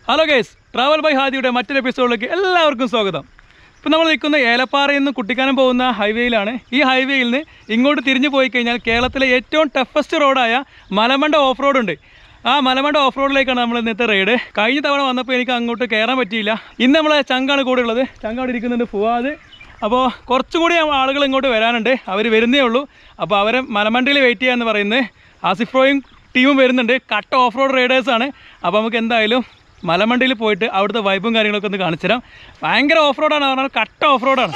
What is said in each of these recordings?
Hello guys travel by ഹാദിയുടെ മറ്റൊരു എപ്പിസോഡിലേക്ക് എല്ലാവർക്കും സ്വാഗതം ഇപ്പം നമ്മൾ നിൽക്കുന്ന ഏലപ്പാറയിൽ നിന്ന് കുട്ടിക്കാനം പോകുന്ന ഹൈവേയിലാണ് ഈ ഹൈവേയിൽ നിന്ന് ഇങ്ങോട്ട് തിരിഞ്ഞു പോയി കഴിഞ്ഞാൽ കേരളത്തിലെ ഏറ്റവും ടഫസ്റ്റ് റോഡായ മലമണ്ട ഓഫ് റോഡ് ഉണ്ട് ആ മലമണ്ട ഓഫ് റോഡിലേക്കാണ് നമ്മൾ ഇന്നത്തെ റൈഡ് കഴിഞ്ഞ തവണ വന്നപ്പോൾ എനിക്ക് അങ്ങോട്ട് കയറാൻ പറ്റിയില്ല ഇന്ന് നമ്മളെ ചങ്കാണ് കൂടെ ഉള്ളത് ചങ്ക അവിടെ ഇരിക്കുന്നുണ്ട് ഫുവാദ് അപ്പോൾ കുറച്ചും കൂടി ആളുകൾ ഇങ്ങോട്ട് വരാനുണ്ട് അവർ വരുന്നേ ഉള്ളൂ അപ്പോൾ അവരെ മലമണ്ടയിൽ വെയിറ്റ് ചെയ്യാന്ന് പറയുന്നത് ആസിഫ്രോയും ടീമും വരുന്നുണ്ട് കട്ട ഓഫ് റോഡ് റൈഡേഴ്സാണ് അപ്പോൾ നമുക്ക് എന്തായാലും മലമണ്ടയിൽ പോയിട്ട് അവിടുത്തെ വൈബും കാര്യങ്ങളൊക്കെ ഒന്ന് കാണിച്ചു തരാം ഭയങ്കര ഓഫ് റോഡാണ് പറഞ്ഞാൽ കട്ട ഓഫ് റോഡാണ്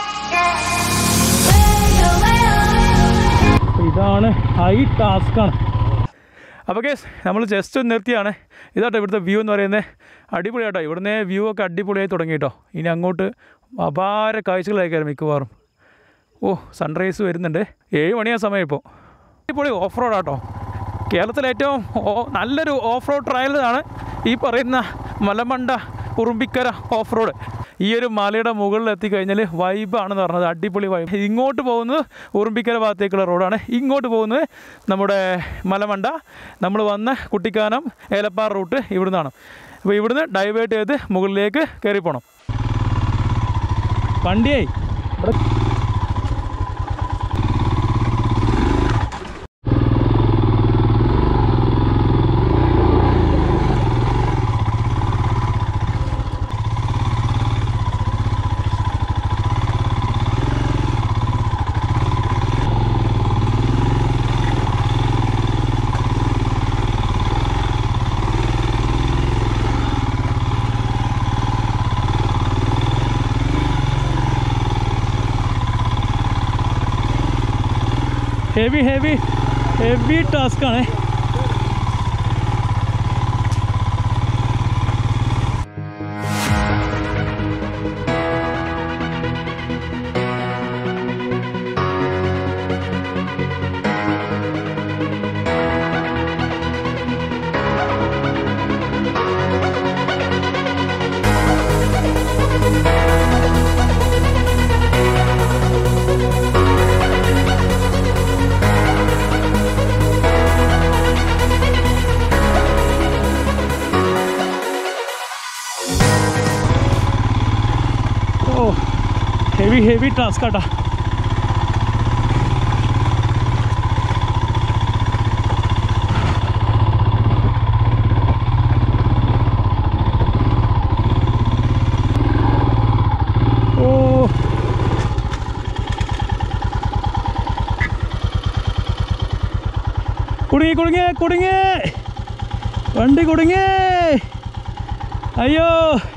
ഇതാണ് ഹൈ ടാസ്ക്കാണ് അപ്പോൾ കേസ് നമ്മൾ ജസ്റ്റ് ഒന്ന് നിർത്തിയാണ് ഇതാട്ടോ ഇവിടുത്തെ വ്യൂ എന്ന് പറയുന്നത് അടിപൊളിയാട്ടോ ഇവിടുന്ന് വ്യൂ ഒക്കെ അടിപൊളിയായി തുടങ്ങി കേട്ടോ ഇനി അങ്ങോട്ട് അപാര കാഴ്ചകളായിരിക്കും മിക്കവാറും ഓ സൺറൈസ് വരുന്നുണ്ട് ഏഴ് മണിയാ സമയം ഇപ്പോൾ അടിപൊളി ഓഫ് റോഡാട്ടോ കേരളത്തിലെ ഏറ്റവും ഓ- നല്ലൊരു ഓഫ് റോഡ് ട്രയലാണ് ഈ പറയുന്ന മലമണ്ട ഉറുമ്പിക്കര ഓഫ് റോഡ് ഈ ഒരു മലയുടെ മുകളിൽ എത്തിക്കഴിഞ്ഞാൽ വൈബാണെന്ന് പറഞ്ഞത് അടിപൊളി വൈബ് ഇങ്ങോട്ട് പോകുന്നത് ഉറുമ്പിക്കര ഭാഗത്തേക്കുള്ള റോഡാണ് ഇങ്ങോട്ട് പോകുന്നത് നമ്മുടെ മലമണ്ട നമ്മൾ വന്ന കുട്ടിക്കാനം ഏലപ്പാറ റൂട്ട് ഇവിടുന്നാണ് അപ്പോൾ ഇവിടുന്ന് ഡൈവേർട്ട് ചെയ്ത് മുകളിലേക്ക് കയറി പോകണം വണ്ടിയായി ഇവിടെ ഹെവി ഹെവി ഹെവി ടാസ്ക് ആണ് ഓ ഹെവി ഹെവി ടാസ്ക് ആട്ടാ ഓ കുടുങ്ങി കുടുങ്ങി കുടുങ്ങി വണ്ടി കുടുങ്ങി അയ്യോ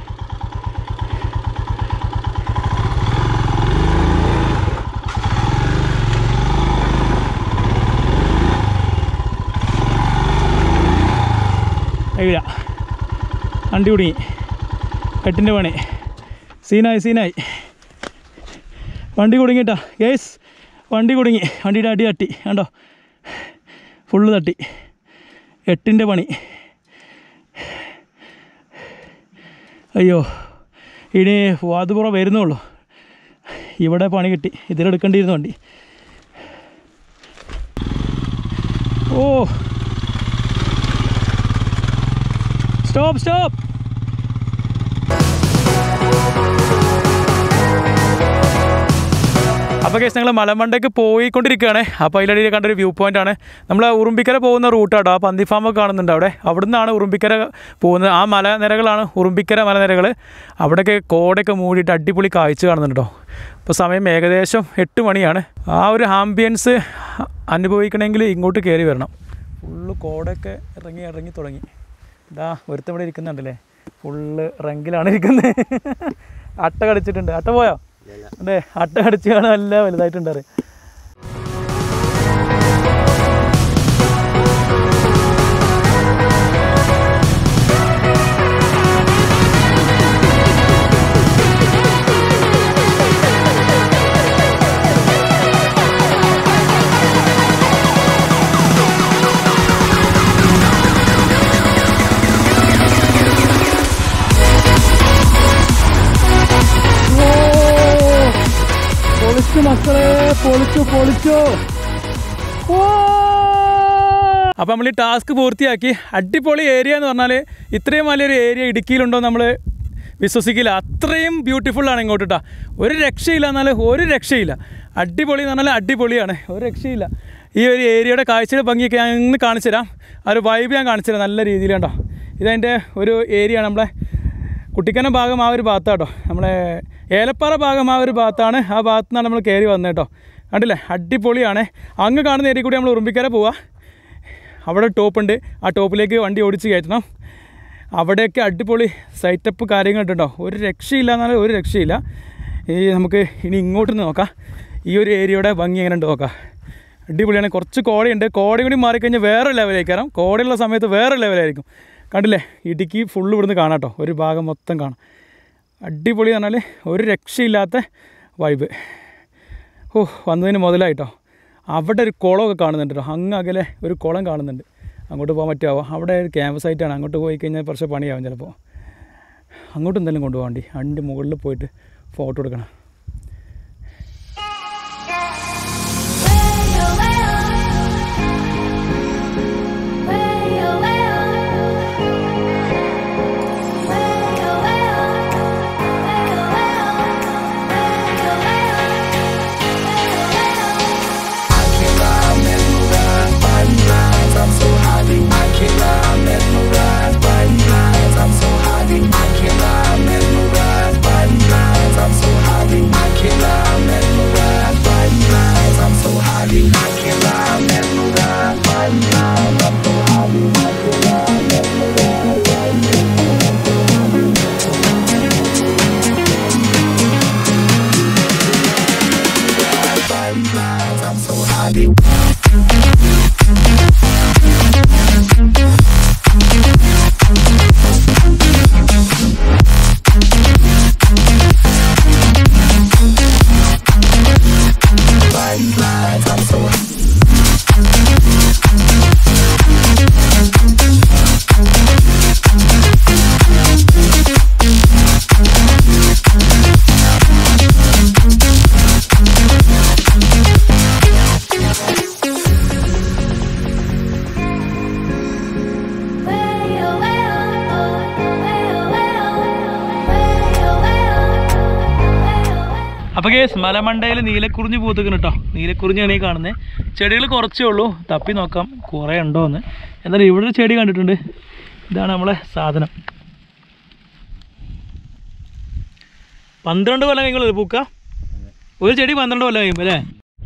കഴിയില്ല വണ്ടി കുടുങ്ങി എട്ടിൻ്റെ പണി സീനായി സീനായി വണ്ടി കുടുങ്ങിട്ടാ ഗേസ് വണ്ടി കുടുങ്ങി വണ്ടിയുടെ അടി തട്ടി കണ്ടോ ഫുള്ള് തട്ടി എട്ടിൻ്റെ പണി അയ്യോ ഇനി വാതുപുറം വരുന്നുള്ളൂ ഇവിടെ പണി കിട്ടി ഇതിലെടുക്കേണ്ടിയിരുന്നു വണ്ടി ഓ സ്റ്റോപ്പ് സ്റ്റോപ്പ് അപ്പോൾ കേസ് ഞങ്ങൾ മലമണ്ടയ്ക്ക് പോയിക്കൊണ്ടിരിക്കുകയാണ് അപ്പോൾ അതിലടിയിൽ കണ്ടൊരു വ്യൂ പോയിന്റ് ആണ് നമ്മൾ ഉറുമ്പിക്കര പോകുന്ന റൂട്ടാട്ടോ ആ പന്തി ഫാമൊക്കെ കാണുന്നുണ്ട് അവിടെ അവിടെ നിന്നാണ് ഉറുമ്പിക്കര പോകുന്നത് ആ മലനിരകളാണ് ഉറുമ്പിക്കര മലനിരകൾ അവിടെയൊക്കെ കോടയൊക്കെ മൂടിയിട്ട് അടിപൊളി കാഴ്ച കാണുന്നുണ്ട് കേട്ടോ ഇപ്പോൾ സമയം ഏകദേശം എട്ട് മണിയാണ് ആ ഒരു ആംബിയൻസ് അനുഭവിക്കണമെങ്കിൽ ഇങ്ങോട്ട് കയറി വരണം ഫുള്ള് കോടയൊക്കെ ഇറങ്ങി ഇറങ്ങി തുടങ്ങി ഇതാ ഒരുത്തം ഇവിടെ ഇരിക്കുന്നുണ്ടല്ലേ ഫുള്ള് റങ്കിലാണ് ഇരിക്കുന്നത് അട്ട കടിച്ചിട്ടുണ്ട് അട്ട പോയോ അതെ അട്ട കടിച്ച് കാണാൻ നല്ല വലുതായിട്ടുണ്ട് അറിയാം പൊളിച്ചു മക്കളെ പൊളിച്ചു പൊളിച്ചു ഓ അപ്പോൾ നമ്മൾ ഈ ടാസ്ക് പൂർത്തിയാക്കി അടിപൊളി ഏരിയ എന്ന് പറഞ്ഞാൽ ഇത്രയും വലിയൊരു ഏരിയ ഇടുക്കിയിലുണ്ടോ നമ്മൾ വിശ്വസിക്കില്ല അത്രയും ബ്യൂട്ടിഫുൾ ആണ് ഇങ്ങോട്ട് കേട്ടോ ഒരു രക്ഷയില്ല എന്നാൽ ഒരു രക്ഷയില്ല അടിപൊളി എന്ന് പറഞ്ഞാൽ അടിപൊളിയാണ് ഒരു രക്ഷയില്ല ഈ ഒരു ഏരിയയുടെ കാഴ്ചയുടെ ഭംഗിയൊക്കെ ഞാൻ ഇന്ന് കാണിച്ചു തരാം ആ ഒരു വൈബ് ഞാൻ കാണിച്ചു തരാം നല്ല രീതിയിൽ കേട്ടോ ഇതതിൻ്റെ ഒരു ഏരിയ ആണ് നമ്മളെ കുട്ടിക്കനം ഭാഗം ആ ഒരു ഭാഗത്താട്ടോ നമ്മളെ ഏലപ്പാറ ഭാഗം ആ ഒരു ഭാഗത്താണ് ആ ഭാഗത്തു നിന്നാണ് നമ്മൾ കയറി വന്നത് കേട്ടോ കണ്ടില്ലേ അടിപൊളിയാണ് അങ്ങ് കാണുന്ന ഏരിയ കൂടി നമ്മൾ ഉറുമ്പിക്കര പോവാ അവിടെ ടോപ്പുണ്ട് ആ ടോപ്പിലേക്ക് വണ്ടി ഓടിച്ച് കയറ്റണം അവിടെയൊക്കെ അടിപൊളി സൈറ്റപ്പ് കാര്യങ്ങളുണ്ടോ ഒരു രക്ഷയില്ല എന്നാൽ ഒരു രക്ഷയില്ല ഈ നമുക്ക് ഇനി ഇങ്ങോട്ട് നിന്ന് നോക്കാം ഈ ഒരു ഏരിയയുടെ ഭംഗി എങ്ങനെ ഉണ്ട് നോക്കാം അടിപൊളിയാണ് കുറച്ച് കോടയുണ്ട് കോട കൂടി മാറിക്കഴിഞ്ഞാൽ വേറെ ലെവലായിരിക്കും കാരണം കോടയുള്ള സമയത്ത് വേറെ ലെവലായിരിക്കും കണ്ടില്ലേ ഇടുക്കി ഫുള്ള് ഇവിടുന്ന് കാണാം കേട്ടോ ഒരു ഭാഗം മൊത്തം കാണാം അടിപൊളി എന്ന് പറഞ്ഞാൽ ഒരു രക്ഷയില്ലാത്ത വൈബ് ഓ വന്നതിന് മുതലായിട്ടോ അവിടെ ഒരു കുളമൊക്കെ കാണുന്നുണ്ട് കേട്ടോ അങ്ങ് അകലെ ഒരു കുളം കാണുന്നുണ്ട് അങ്ങോട്ട് പോകാൻ പറ്റുമോ അവിടെ ഒരു ക്യാമ്പ് സൈറ്റാണ് അങ്ങോട്ട് പോയി കഴിഞ്ഞാൽ കുറച്ച് പണിയാവും ചിലപ്പോൾ അങ്ങോട്ട് എന്തെങ്കിലും കൊണ്ടുപോകാൻ വേണ്ടി അതിൻ്റെ മുകളിൽ പോയിട്ട് ഫോട്ടോ എടുക്കണം അപ്പോൾ കേസ് മലമണ്ടയിൽ നീലക്കുറിഞ്ഞ് പൂത്തുക്കണം കേട്ടോ നീലക്കുറിഞ്ഞാണ് ഈ കാണുന്നത് ചെടികൾ കുറച്ചേ ഉള്ളൂ തപ്പി നോക്കാം കുറേ ഉണ്ടോ എന്ന് എന്നാലും ഇവിടെ ഒരു ചെടി കണ്ടിട്ടുണ്ട് ഇതാണ് നമ്മളെ സാധനം പന്ത്രണ്ട് കൊല്ലം കഴിയുമ്പോൾ പൂക്ക ഒരു ചെടി പന്ത്രണ്ട് കൊല്ലം കഴിയുമ്പോൾ അല്ലേ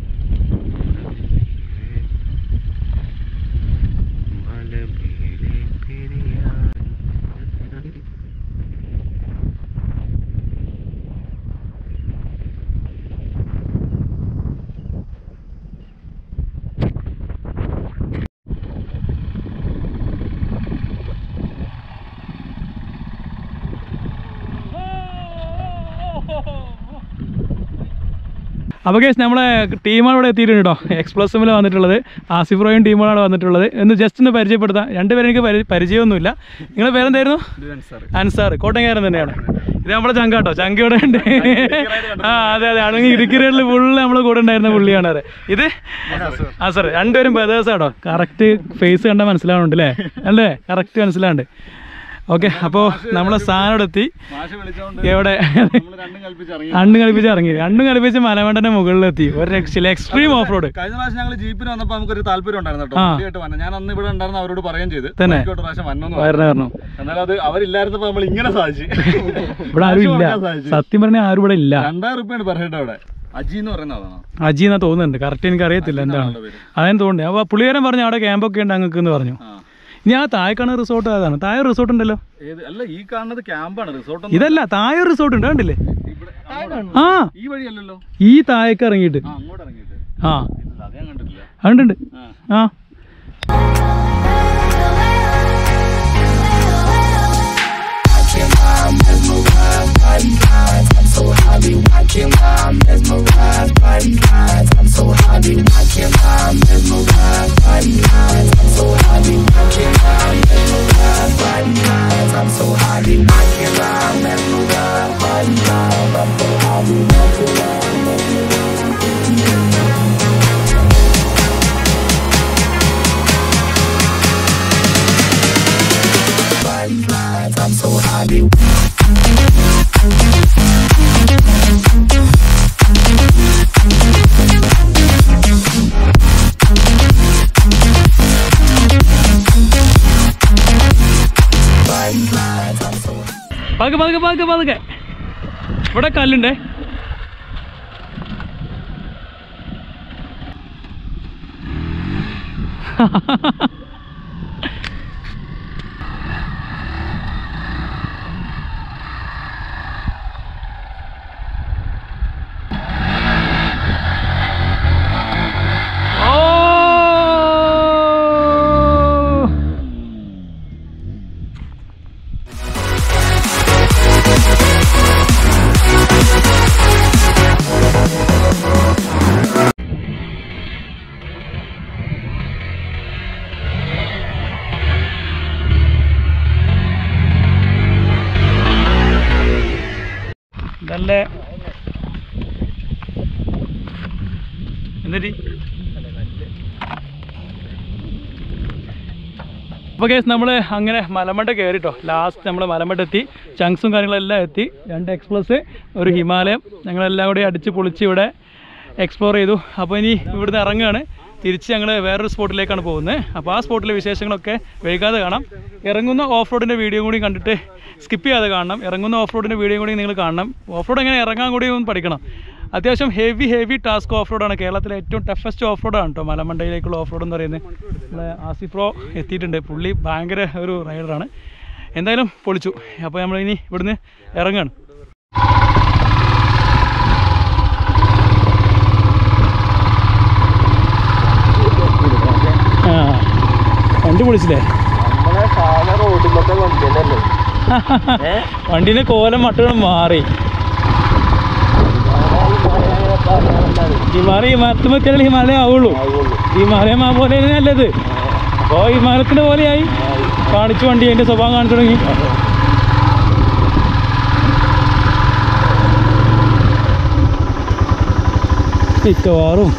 അപ്പോൾ കേസ് നമ്മളെ ടീമാണ് ഇവിടെ എത്തിയിട്ടുണ്ട് കേട്ടോ എക്സ്പ്ലോസിമിൽ വന്നിട്ടുള്ളത് ആസിഫ് റോയും ടീമാണ് വന്നിട്ടുള്ളത് എന്ന് ജസ്റ്റ് ഒന്ന് പരിചയപ്പെടുത്താം രണ്ടുപേരും എനിക്ക് പരി പരിചയമൊന്നുമില്ല നിങ്ങളുടെ പേരെന്തായിരുന്നു അൻസാർ കോട്ടയംകാരൻ തന്നെയാണ് ഇത് നമ്മുടെ ചങ്ക കേട്ടോ ചങ്ക ഇവിടെ ഉണ്ട് ആ അതെ അതെ ആണെങ്കിൽ ഇടുക്കി റേഡിൽ ഫുള്ള് നമ്മളെ കൂടെ ഉണ്ടായിരുന്ന പുള്ളിയാണ് അതെ ഇത് ആ സാർ രണ്ടുപേരും ബ്രദേഴ്സ് ആട്ടോ കറക്റ്റ് ഫേസ് കണ്ടാൽ മനസ്സിലാവുന്നുണ്ട് അല്ലേ അല്ലേ കറക്റ്റ് മനസ്സിലാവുന്നുണ്ട് ഓക്കെ അപ്പോൾ നമ്മളെ സാധനം ഇവിടെ എത്തി മാഷ് വിളിച്ചോണ്ട് എവിടെ നമ്മള് രണ്ടും കൽപ്പിച്ച് ഇറങ്ങി രണ്ടും കളിപ്പിച്ച് ഇറങ്ങി രണ്ടും കളിപ്പിച്ച് മലമണ്ടന്റെ മുകളിലെത്തി ഒരു രക്ഷയില്ല എക്സ്ട്രീം ഓഫ് റോഡ് കഴിഞ്ഞ പ്രാവശ്യം ഞങ്ങൾ ജീപ്പിന് വന്നപ്പോ നമുക്കൊരു താല്പര്യം ഉണ്ടായിരുന്നു കേട്ടോ ആ. വണ്ടിയായിട്ട് വന്നെ ഞാൻ അന്ന് ഇവിടെ ഉണ്ടായിരുന്ന അവരോട് പറയുകയും ചെയ്ത് തന്നെ? എനിക്ക് ഒരു പ്രാവശ്യം വന്നെന്ന് പറഞ്ഞു. വയറിന് പറഞ്ഞു എന്നാലും അത് അവരില്ലായിരുന്നപ്പോ നമ്മൾ ഇങ്ങനെ സാധിച്ചു ഇവിടെ ആരും ഇല്ല കാശ് സാധിച്ചു. സത്യം പറഞ്ഞാൽ ആരും ഇവിടെ ഇല്ല രണ്ടായിരം റുപ്യാണ് പെർ ഹെഡ് അവിടെ അജി എന്ന് പറയുന്ന അതാണ് അജി എന്നാ തോന്നുന്നുണ്ട് കറക്റ്റ് എനിക്ക് അറിയത്തില്ല എന്താണ് ആളുടെ പേര് അതെന്ന് തോന്നുന്നത് അപ്പോൾ പുള്ളിക്കാരൻ പറഞ്ഞു അവിടെ ക്യാമ്പൊക്കെ ഉണ്ട് അങ്ങക്ക് എന്ന് പറഞ്ഞു ആ. ഇനി ആ താഴെക്കാണ് റിസോർട്ട് അതാണ് താഴെ റിസോർട്ട് ഉണ്ടല്ലോ ഏത് അല്ല ഈ കാണുന്നത് ക്യാമ്പാണ് റിസോർട്ട് ഇതല്ല താഴെ റിസോർട്ട് ഉണ്ട് കണ്ടില്ലേ ഇവിടെ അങ്ങോട്ടാണ്. ആ ഈ വഴിയല്ലല്ലോ ഈ താഴേക്ക് ഇറങ്ങിയിട്ട് ആ അങ്ങോട്ട് ഇറങ്ങിയിട്ട് ആ ഇല്ല, അത് ഞാൻ കണ്ടിട്ടില്ല അതുണ്ട് ആ ആ പതുക്കെ പതുക്കെ പതുക്കെ പതുക്കെ ഇവിടെ കല്ലുണ്ടേ ഓ നല്ല എന്നിട്ട് അപ്പോൾ കേസ് നമ്മൾ അങ്ങനെ മലമണ്ട കയറിട്ടോ ലാസ്റ്റ് നമ്മൾ മലമണ്ട എത്തി ചങ്ക്സും കാര്യങ്ങളെല്ലാം എത്തി രണ്ട് എക്സ്പ്രസ് ഒരു ഹിമാലയം ഞങ്ങളെല്ലാം കൂടി അടിച്ച് പൊളിച്ച് ഇവിടെ എക്സ്പ്ലോർ ചെയ്തു അപ്പോൾ ഇനി ഇവിടുന്ന് ഇറങ്ങുകയാണ് തിരിച്ച് ഞങ്ങൾ വേറൊരു സ്പോട്ടിലേക്കാണ് പോകുന്നത് അപ്പോൾ ആ സ്പോട്ടിലെ വിശേഷങ്ങളൊക്കെ വൈകാതെ കാണാം ഇറങ്ങുന്ന ഓഫ് റോഡിൻ്റെ വീഡിയോ കൂടി കണ്ടിട്ട് സ്കിപ്പ് ചെയ്യാതെ കാണണം ഇറങ്ങുന്ന ഓഫ് റോഡിൻ്റെ വീഡിയോ കൂടി നിങ്ങൾ കാണണം ഓഫ് റോഡ് എങ്ങനെ ഇറങ്ങാൻ കൂടി ഒന്ന് പഠിക്കണം അത്യാവശ്യം ഹെവി ഹെവി ടാസ്ക് ഓഫ് റോഡാണ് കേരളത്തിലെ ഏറ്റവും ടഫസ്റ്റ് ഓഫ് റോഡാണ് കേട്ടോ മലമണ്ടയിലേക്കുള്ള ഓഫ് റോഡ് എന്ന് പറയുന്നത് നമ്മളെ ആസിഫ് പ്രോ എത്തിയിട്ടുണ്ട് പുള്ളി ഭയങ്കര ഒരു റൈഡറാണ് എന്തായാലും പൊളിച്ചു അപ്പോൾ നമ്മൾ ഇനി ഇവിടുന്ന് ഇറങ്ങുകയാണ് ആ വണ്ടി പൊളിച്ചില്ലേ നമ്മളെ സാധാ റോഡിലൊക്കെ വണ്ടിയല്ലേ വണ്ടീൻ്റെ കോലം മട്ടുകളും മാറി ഹിമാലയ ഹിമാലയത്തിൽ വെച്ചാൽ ഹിമാലയം ആവുള്ളൂ ഹിമാലയം ആ പോലെ നല്ലത് അപ്പോൾ ഹിമാലയത്തിൻ്റെ പോലെയായി കാണിച്ചു വണ്ടി അതിൻ്റെ സ്വഭാവം കാണിച്ചു തുടങ്ങി മിക്കവാറും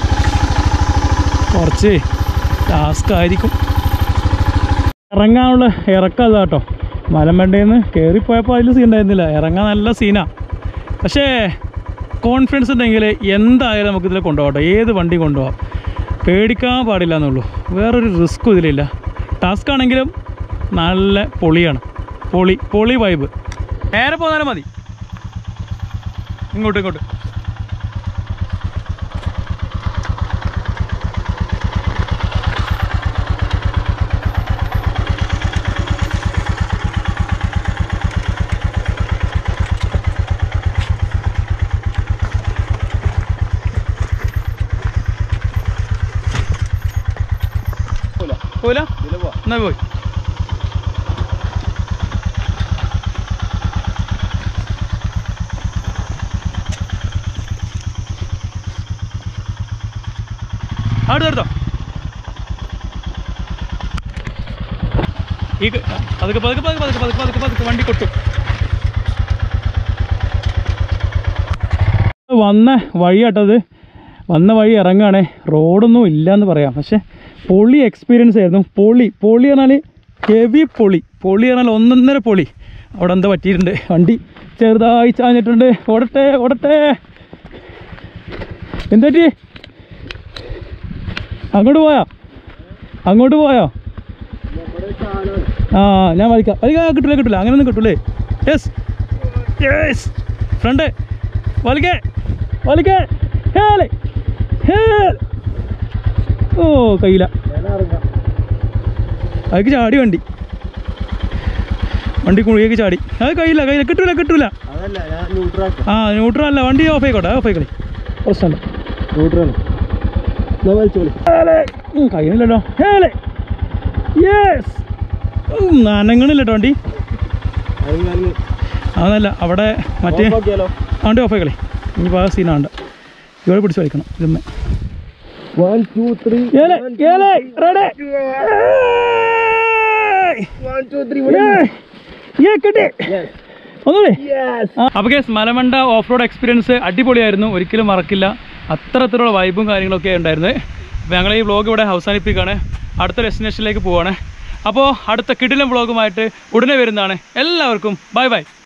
കുറച്ച് ടാസ്ക് ആയിരിക്കും ഇറങ്ങാനുള്ള ഇറക്കം അതാ കേട്ടോ മലമ്പണ്ടയിൽ നിന്ന് കയറിപ്പോയപ്പോൾ അതിൽ സീൻ ഉണ്ടായിരുന്നില്ല ഇറങ്ങാൻ നല്ല സീനാണ് പക്ഷേ കോൺഫിഡൻസ് ഉണ്ടെങ്കിൽ എന്തായാലും നമുക്ക് ഇതിൽ കൊണ്ടുപോകട്ടോ ഏത് വണ്ടി കൊണ്ടുപോകാം പേടിക്കാൻ പാടില്ല എന്നുള്ളൂ വേറൊരു റിസ്ക്കും ഇതിലില്ല ടാസ്ക് ആണെങ്കിലും നല്ല പൊളിയാണ് പൊളി പൊളി വൈബ് നേരെ പോന്നാലും മതി ഇങ്ങോട്ട് ഇങ്ങോട്ട് പോല എന്നാ പോയി അവിടെ എടുത്തോ ഈ ക- പതുക്കെ പതുക്കെ പതുക്കെ പതുക്കെ പതുക്കെ പതുക്കെ പതുക്കെ വണ്ടി കൊട്ടും വന്ന വഴിയാട്ടത് വന്ന വഴി ഇറങ്ങുകയാണേ റോഡൊന്നും ഇല്ലയെന്ന് പറയാം പക്ഷേ പൊളി എക്സ്പീരിയൻസ് ആയിരുന്നു പൊളി പൊളി പറഞ്ഞാൽ ഹെവി പൊളി പൊളി പറഞ്ഞാൽ ഒന്നൊന്നര പൊളി അവിടെ എന്താ പറ്റിയിട്ടുണ്ട് വണ്ടി ചെറുതായി ചാഞ്ഞിട്ടുണ്ട് ഓടട്ടെ ഓടട്ടെ എന്തുപറ്റി അങ്ങോട്ട് പോയോ അങ്ങോട്ട് പോയോ ആ ഞാൻ വലിക്കാം വലിക്കാൻ കിട്ടില്ല കിട്ടില്ല അങ്ങനെയൊന്നും കിട്ടൂലേ യെസ് യെസ് ഫ്രണ്ട് വലിക്കേ വലിക്കേ ഹേലേ ഹേൽ ഓ കയ്യില അതിക്ക് ചാടി വണ്ടി വണ്ടി കുഴിയേക്ക് ചാടി അത് കയ്യില്ല കയ്യില്ല കിട്ടൂല കിട്ടൂല അതല്ല ഞാൻ ന്യൂട്രാക്കാം ആ ന്യൂട്രൽ അല്ല വണ്ടി ഓഫ് ആയിക്കോട്ടെ ഓഫ് ആയിക്കളി പ്രശ്നമുണ്ട് ന്യൂട്രാണ് എന്നാ വലിച്ചോളി കഴിയുന്നില്ലല്ലോ ഹേലേ യെസ് നനങ്ങണില്ല കേട്ടോ വണ്ടി അത് ഞാൻ അതല്ല അവിടെ മറ്റേ നോക്കിയാലോ വണ്ടി ഓഫ് ആയിക്കളി ഇനിയിപ്പോൾ ആ സീനാണ്ട് ഇവിടെ പിടിച്ച് വലിക്കണം ഇതുമ്മേ വൺ ടു ത്രീ ഏലേ ഏലേ റെഡി വൺ ടു ത്രീ ഏ കിട്ടി ഒന്നുകൂടി യെസ് അപ്പോൾ guys Malamanda off road experience അടിപൊളിയായിരുന്നു ഒരിക്കലും മറക്കില്ല അത്തരത്തിലുള്ള വൈബും കാര്യങ്ങളൊക്കെ ഉണ്ടായിരുന്നത് അപ്പോൾ ഞങ്ങൾ ഈ വ്ളോഗ് ഇവിടെ അവസാനിപ്പിക്കുകയാണ് അടുത്ത ഡെസ്റ്റിനേഷനിലേക്ക് പോവുകയാണ് അപ്പോൾ അടുത്ത കിടിലം വ്ളോഗുമായിട്ട് ഉടനെ വരുന്നതാണ് എല്ലാവർക്കും ബൈ ബൈ